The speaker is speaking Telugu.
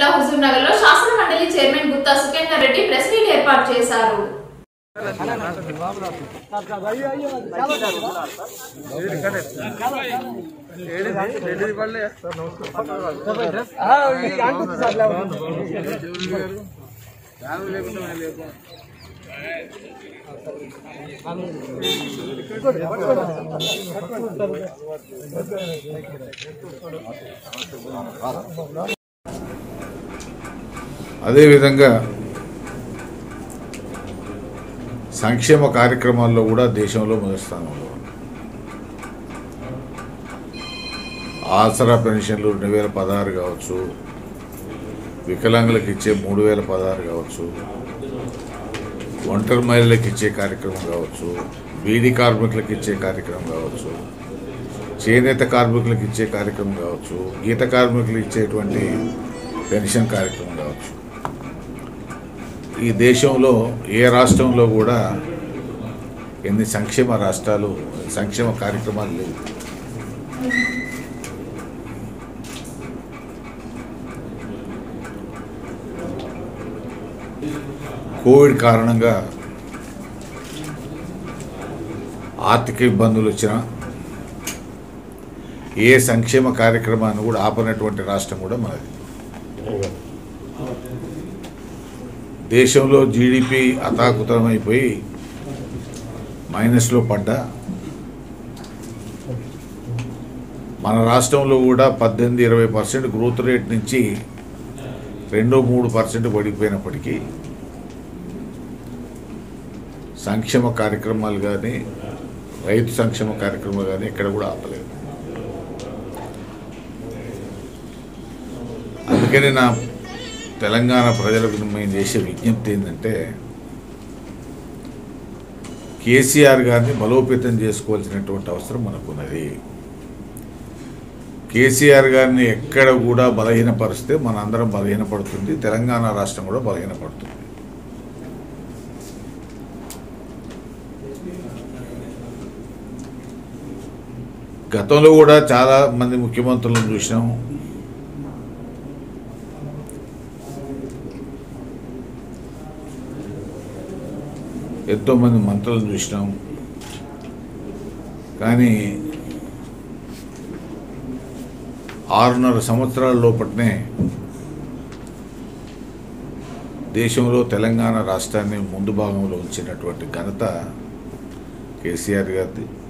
జిల్లా హుజూర్ నగర్ లో శాసన మండలి chairman Gutta Sukhender Reddy press meet ఏర్పాటు చేశారు అదేవిధంగా సంక్షేమ కార్యక్రమాల్లో కూడా దేశంలో మొదటి స్థానంలో ఉంది. ఆసరా పెన్షన్లు రెండు వేల పదహారు కావచ్చు వికలాంగులకు ఇచ్చే మూడు వేల పదహారు కావచ్చు ఒంటరి మహిళలకు ఇచ్చే కార్యక్రమం కావచ్చు బీడీ కార్మికులకు ఇచ్చే కార్యక్రమం కావచ్చు చేనేత కార్మికులకు ఇచ్చే కార్యక్రమం కావచ్చు గీత కార్మికులు ఇచ్చేటువంటి పెన్షన్ కార్యక్రమం కావచ్చు ఈ దేశంలో ఏ రాష్ట్రంలో కూడా ఎన్ని సంక్షేమ రాష్ట్రాలు సంక్షేమ కార్యక్రమాలు లేవు కోవిడ్ కారణంగా ఆర్థిక ఇబ్బందులు వచ్చినా ఏ సంక్షేమ కార్యక్రమాన్ని కూడా ఆపనటువంటి రాష్ట్రం కూడా మనది దేశంలో జీడిపి అతాకుతమైపోయి మైనస్లో పడ్డా మన రాష్ట్రంలో కూడా పద్దెనిమిది ఇరవై పర్సెంట్ గ్రోత్ రేట్ నుంచి రెండు మూడు పర్సెంట్ పడిపోయినప్పటికీ సంక్షేమ కార్యక్రమాలు కానీ రైతు సంక్షేమ కార్యక్రమాలు కానీ ఎక్కడ కూడా ఆపలేదు అందుకని నా తెలంగాణ ప్రజలకు మేము చేసే విజ్ఞప్తి ఏంటంటే కేసీఆర్ గారిని బలోపేతం చేసుకోవాల్సినటువంటి అవసరం మనకున్నది కేసీఆర్ గారిని ఎక్కడ కూడా బలహీనపరిస్తే మన అందరం బలహీనపడుతుంది తెలంగాణ రాష్ట్రం కూడా బలహీనపడుతుంది గతంలో కూడా చాలా మంది ముఖ్యమంత్రులను చూసినాం ఎంతోమంది మంత్రులను చూసినాం కానీ ఆరున్నర సంవత్సరాల లోపట్నే దేశంలో తెలంగాణ రాష్ట్రాన్ని ముందు భాగంలో ఉంచినటువంటి ఘనత కేసీఆర్ గారిది